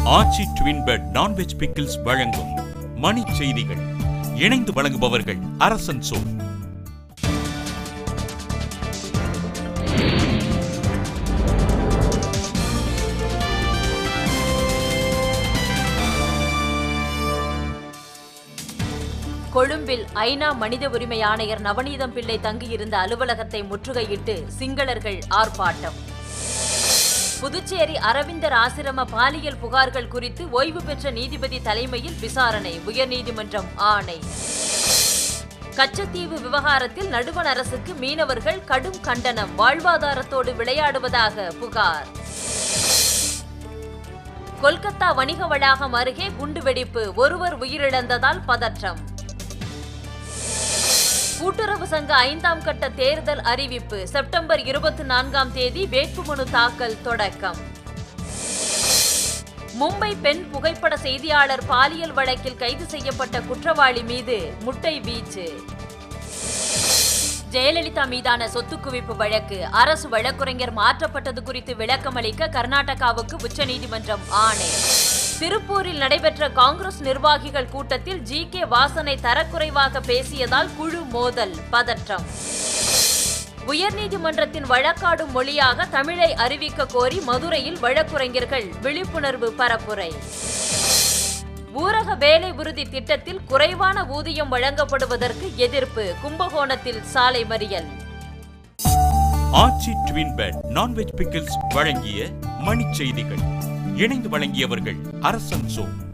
ஆச்சி twin bed non veg pickles வழங்கும் மணி செய்திகள் இணைந்து வழங்குபவர்கள் அரசன் சோ கொழும்பில் ஐநா மனித உரிமை ஆணையர் நவநீதம் பிள்ளை தங்கியிருந்த அலுவலகத்தை முற்றுகையிட்டு சிங்களர்கள் ஆர்ப்பாட்டம் புதுச்சேரி அரவிந்தர் ஆசிரம பாலியல் புகார்கள் குறித்து ஓய்வு பெற்ற நீதிபதி தலைமையில் விசாரணை உயர்நீதிமன்றம் ஆணை கச்சத்தீவு விவகாரத்தில் நடுவண் அரசுக்கு மீனவர்கள் கடும் கண்டனம் வாழ்வாதாரத்தோடு விளையாடுவதாக புகார் கொல்கத்தா வணிக வளாகம் அருகே குண்டுவெடிப்பு ஒருவர் உயிரிழந்ததால் பதற்றம் கூட்டுறவு சங்க ஐந்தாம் கட்ட தேர்தல் அறிவிப்பு செப்டம்பர் இருபத்தி நான்காம் தேதி வேட்புமனு தாக்கல் தொடக்கம் மும்பை பெண் புகைப்பட செய்தியாளர் பாலியல் வழக்கில் கைது செய்யப்பட்ட குற்றவாளி மீது முட்டை வீச்சு ஜெயலலிதா மீதான சொத்து குவிப்பு வழக்கு அரசு வழக்குரைஞர் மாற்றப்பட்டது குறித்து விளக்கமளிக்க கர்நாடகாவுக்கு உச்சநீதிமன்றம் ஆணை திருப்பூரில் நடைபெற்ற காங்கிரஸ் நிர்வாகிகள் கூட்டத்தில் ஜி கே வாசனை தரக்குறைவாக பேசியதால் குழு மோதல் பதற்றம் உயர்நீதிமன்றத்தின் வழக்காடும் மொழியாக தமிழை அறிவிக்க கோரி மதுரையில் வழக்குரைஞர்கள் விழிப்புணர்வு பரப்புரை ஊரக வேலை உறுதி திட்டத்தில் குறைவான ஊதியம் வழங்கப்படுவதற்கு எதிர்ப்பு கும்பகோணத்தில் சாலை மறியல் Aachi twin bed non veg pickles வழங்கிய மணி செய்திகள் இணைந்து வழங்கியவர்கள் அரசன் சோ